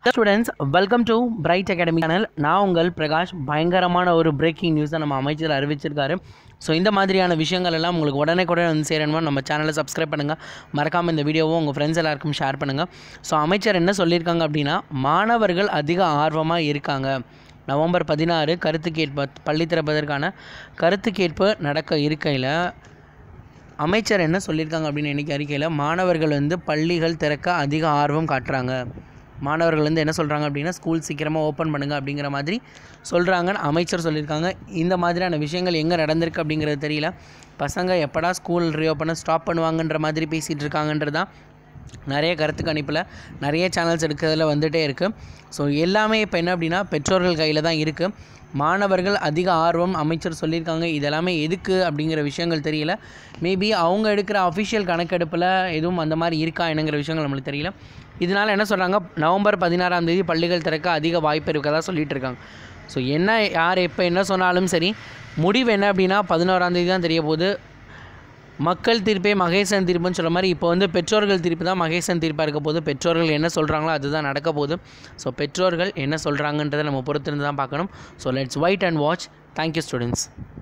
students welcome to bright academy channel நான் உங்கள் பிரகாஷ் பயங்கரமான ஒரு பிரேக்கிங் நியூஸை நம்ம அமைச்சர் அறிவிச்சிருக்காரு ஸோ இந்த மாதிரியான விஷயங்கள் எல்லாம் உங்களுக்கு உடனே கூட வந்து சேரணுமா நம்ம சேனலை சப்ஸ்கிரைப் பண்ணுங்கள் மறக்காமல் இந்த வீடியோவை உங்கள் ஃப்ரெண்ட்ஸ் எல்லாருக்கும் ஷேர் பண்ணுங்கள் ஸோ அமைச்சர் என்ன சொல்லியிருக்காங்க அப்படின்னா மாணவர்கள் அதிக ஆர்வமாக இருக்காங்க நவம்பர் பதினாறு கருத்து கேட்பு பள்ளி திறப்பதற்கான கருத்து கேட்பு நடக்க இருக்கையில் அமைச்சர் என்ன சொல்லியிருக்காங்க அப்படின்னு இன்றைக்கி அறிக்கையில் மாணவர்கள் வந்து பள்ளிகள் திறக்க அதிக ஆர்வம் காட்டுறாங்க மாணவர்கள் வந்து என்ன சொல்கிறாங்க அப்படின்னா ஸ்கூல் சீக்கிரமாக ஓப்பன் பண்ணுங்க அப்படிங்கிற மாதிரி சொல்கிறாங்கன்னு அமைச்சர் சொல்லியிருக்காங்க இந்த மாதிரியான விஷயங்கள் எங்கே நடந்திருக்கு அப்படிங்கிறது தெரியல பசங்க எப்படா ஸ்கூல் ரீஓப்பனை ஸ்டாப் பண்ணுவாங்கன்ற மாதிரி பேசிகிட்டு இருக்காங்கன்றது தான் நிறைய கருத்து கணிப்பில் நிறைய சேனல்ஸ் இருக்கிறதுல வந்துகிட்டே இருக்குது ஸோ எல்லாமே இப்போ என்ன அப்படின்னா பெற்றோர்கள் கையில் தான் இருக்குது மாணவர்கள் அதிக ஆர்வம் அமைச்சர் சொல்லியிருக்காங்க இதெல்லாமே எதுக்கு அப்படிங்கிற விஷயங்கள் தெரியல மேபி அவங்க எடுக்கிற அஃபிஷியல் கணக்கெடுப்பில் எதுவும் அந்த மாதிரி இருக்கா என்னங்கிற விஷயங்கள் நம்மளுக்கு தெரியல இதனால் என்ன சொல்கிறாங்க நவம்பர் பதினாறாம் தேதி பள்ளிகள் திறக்க அதிக வாய்ப்பு இருக்கதா சொல்லிட்டு இருக்காங்க ஸோ என்ன யார் எப்போ என்ன சொன்னாலும் சரி முடிவு என்ன அப்படின்னா பதினோராம் தேதி தான் தெரிய போகுது மக்கள் தீர்ப்பே மகேசன் தீர்ப்புன்னு சொல்ல மாதிரி இப்போ வந்து பெற்றோர்கள் தீர்ப்பு தான் மகேசன் தீர்ப்பாக இருக்க போது பெற்றோர்கள் என்ன சொல்கிறாங்களோ அதுதான் நடக்க போகுது ஸோ பெற்றோர்கள் என்ன சொல்கிறாங்கன்றதை நம்ம பொறுத்திருந்து தான் பார்க்கணும் so let's wait and watch thank you students